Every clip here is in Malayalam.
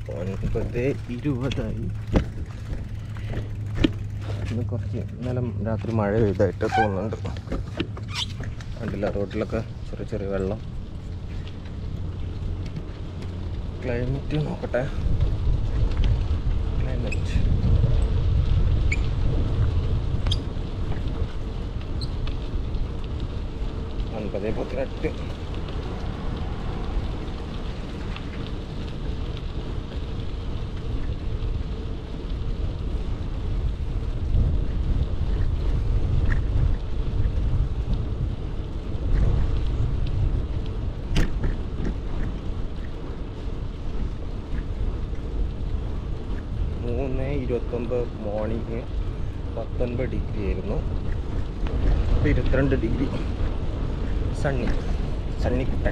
ഒൻപത് ഇരുപതായി ഇന്ന് കുറച്ച് ഇന്നലെ രാത്രി മഴ പെയ്തായിട്ട് തോന്നുന്നുണ്ട് കണ്ടില്ല റോഡിലൊക്കെ ചെറിയ ചെറിയ വെള്ളം ക്ലൈമറ്റ് നോക്കട്ടെ ക്ലൈമറ്റ് ഒൻപത് പതിനെട്ട് മൂന്ന് ഇരുപത്തൊമ്പത് മോർണിംഗ് പത്തൊൻപത് ഡിഗ്രി ആയിരുന്നു ഇപ്പോൾ ഇരുപത്തിരണ്ട് ഡിഗ്രി സണ്ണി സണ്ണി കുട്ടൻ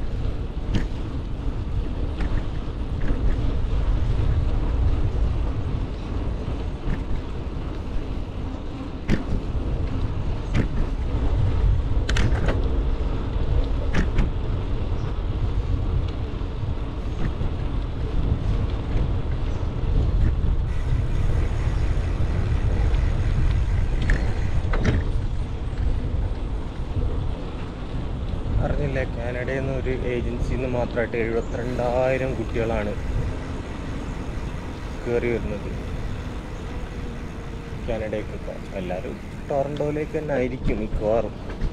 അറിഞ്ഞില്ലേ കാനഡയിൽ നിന്ന് ഒരു ഏജൻസിയിൽ നിന്ന് മാത്രമായിട്ട് എഴുപത്തിരണ്ടായിരം കുട്ടികളാണ് കയറി വരുന്നത് കാനഡയ്ക്കൊക്കെ എല്ലാവരും ടൊറൻറ്റോയിലേക്ക് തന്നെ ആയിരിക്കും മിക്കവാറും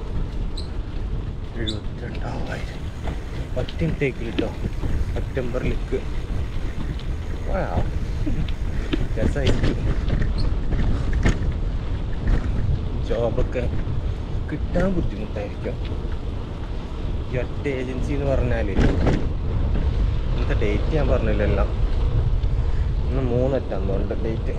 എഴുപത്തിരണ്ടായിരം പത്തിനത്തേക്ക് കേട്ടോ സെപ്റ്റംബറിലേക്ക് ആ രസമായിരിക്കും ജോബൊക്കെ കിട്ടാൻ ബുദ്ധിമുട്ടായിരിക്കും ഈ ഒറ്റ ഏജൻസി എന്ന് പറഞ്ഞാൽ ഇന്നത്തെ ഡേറ്റ് ഞാൻ പറഞ്ഞില്ലല്ലോ ഇന്ന് മൂന്നറ്റാന്നുണ്ട് ഡേറ്റ്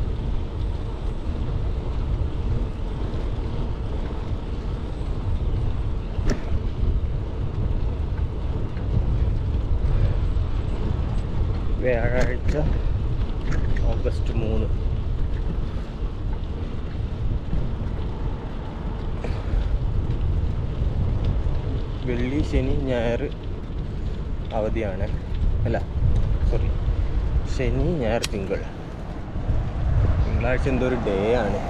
വ്യാഴാഴ്ച ഓഗസ്റ്റ് മൂന്ന് വെള്ളി ശനി ഞായർ അവധിയാണ് അല്ല സോറി ശനി ഞായർ തിങ്കൾ തിങ്കളാഴ്ച എന്തോ ഒരു ഡേ ആണ്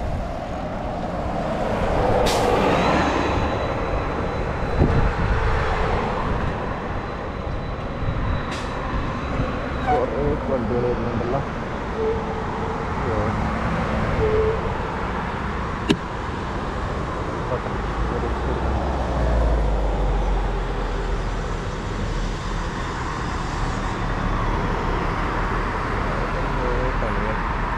കുറേ വണ്ടികൾ വരുന്നുണ്ടല്ലോ അയ്യോ. പോട്ടെ. ഒരു ഒരു പണിയാ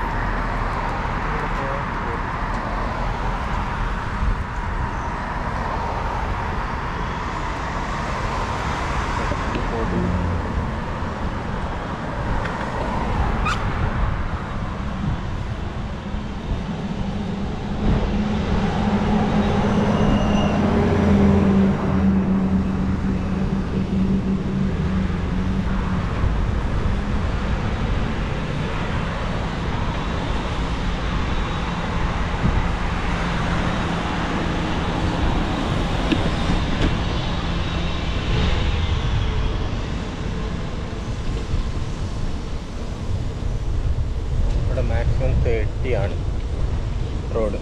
ഇവിടെ മാക്സിമം തേർട്ടി ആണ് റോഡ്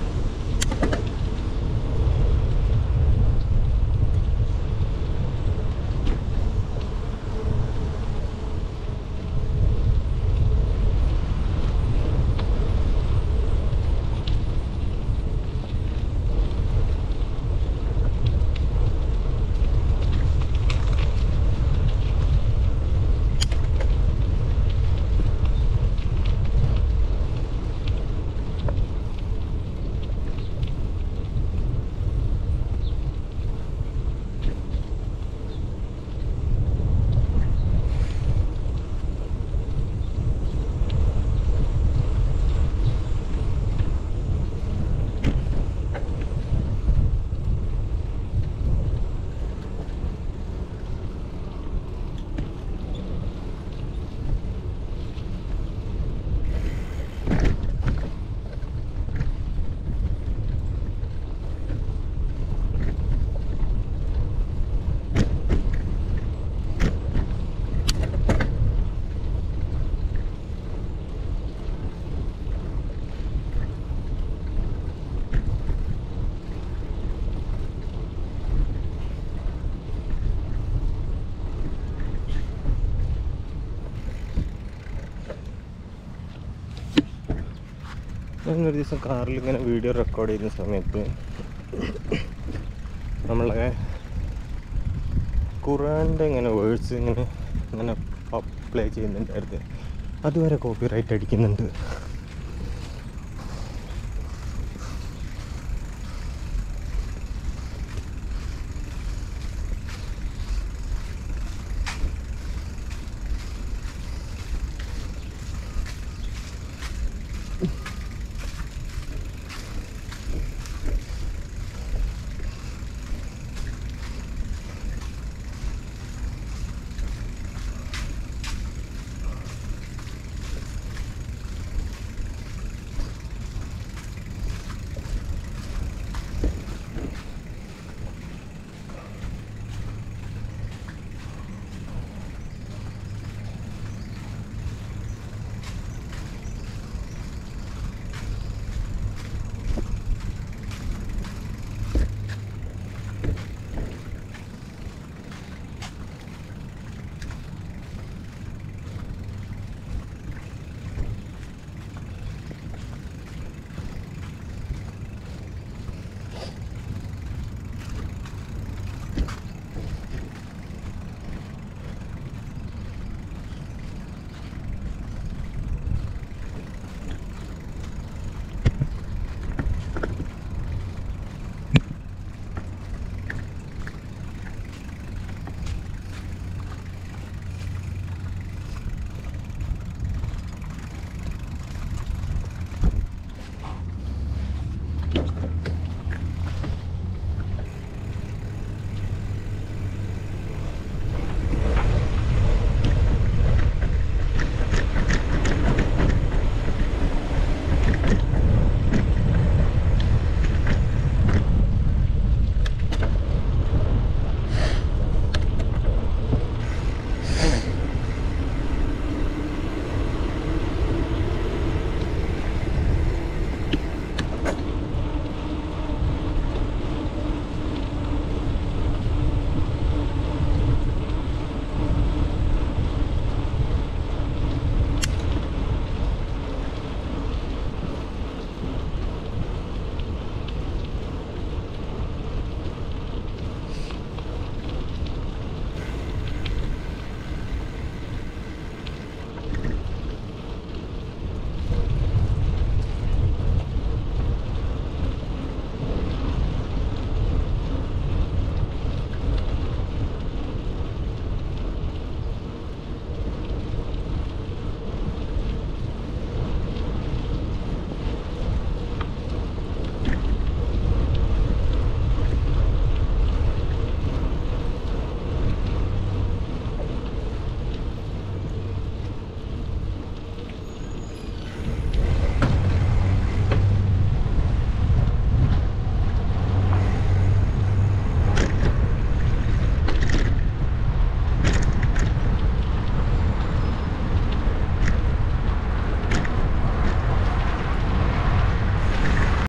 ഞാനൊരു ദിവസം കാറിൽ ഇങ്ങനെ വീഡിയോ റെക്കോർഡ് ചെയ്യുന്ന സമയത്ത് നമ്മളെ ഖുറാൻ്റെ ഇങ്ങനെ വേഴ്സ് ഇങ്ങനെ ഇങ്ങനെ പ്ലേ ചെയ്യുന്നുണ്ടായിരുന്നു അതുവരെ കോപ്പി റൈറ്റ് അടിക്കുന്നുണ്ട്